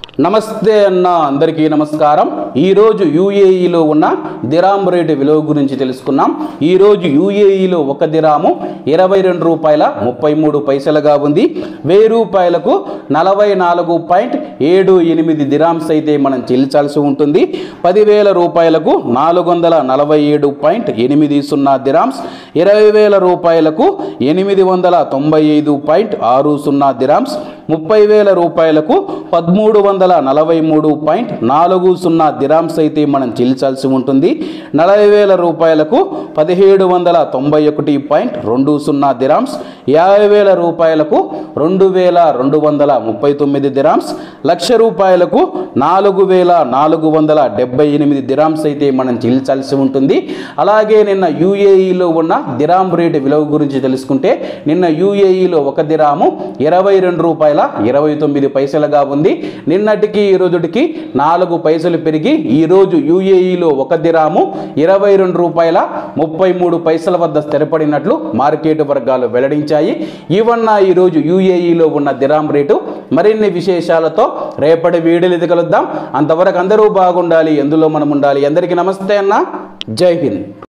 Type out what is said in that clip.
నమస్తే అన్న అందరికీ నమస్కారం ఈరోజు యూఏఈలో ఉన్న దిరామ్ రేటు విలువ గురించి తెలుసుకున్నాం ఈరోజు యూఏఈలో ఒక దిరాము ఇరవై రెండు రూపాయల ముప్పై మూడు పైసలుగా ఉంది వెయ్యి రూపాయలకు నలభై నాలుగు పాయింట్ ఏడు ఎనిమిది దిరామ్స్ అయితే మనం చెల్లించాల్సి ఉంటుంది పదివేల రూపాయలకు నాలుగు వందల నలభై ఏడు పాయింట్ ఎనిమిది సున్నా దిరామ్స్ ఇరవై వేల రూపాయలకు ఎనిమిది వందల తొంభై ఐదు పాయింట్ ఆరు సున్నా దిరామ్స్ ముప్పై వేల రూపాయలకు పదమూడు వందల నలభై మూడు పాయింట్ నాలుగు సున్నా దిరామ్స్ అయితే మనం చెల్లించాల్సి ఉంటుంది నలభై వేల రూపాయలకు పదిహేడు వందల తొంభై ఒకటి పాయింట్ రెండు సున్నా దిరామ్స్ యాభై వేల రూపాయలకు రెండు వేల రెండు వందల ముప్పై తొమ్మిది దిరామ్స్ లక్ష రూపాయలకు నాలుగు వేల నాలుగు వందల డెబ్బై ఎనిమిది దిరామ్స్ అయితే మనం చెల్లించాల్సి ఉంటుంది అలాగే నిన్న యూఏఈలో ఉన్న దిరామ్ రేటు విలువ గురించి తెలుసుకుంటే నిన్న యూఏఈలో ఒక దిరాము ఇరవై రెండు రూపాయల ఇరవై తొమ్మిది పైసలుగా ఉంది నిన్నటికి ఈ రోజుటికి నాలుగు పైసలు పెరిగి ఈ రోజు యూఏఈలో ఒక దిరాము ఇరవై రెండు రూపాయల ముప్పై మూడు పైసల వద్ద స్థిరపడినట్లు మార్కెట్ వర్గాలు వెల్లడించాయి ఇవన్న ఈరోజు యూఏఈలో ఉన్న దిరామ్ రేటు మరిన్ని విశేషాలతో రేపటి వీడియోలు కలుద్దాం అంతవరకు అందరూ బాగుండాలి ఎందులో మనం ఉండాలి అందరికీ నమస్తే అన్న జై హింద్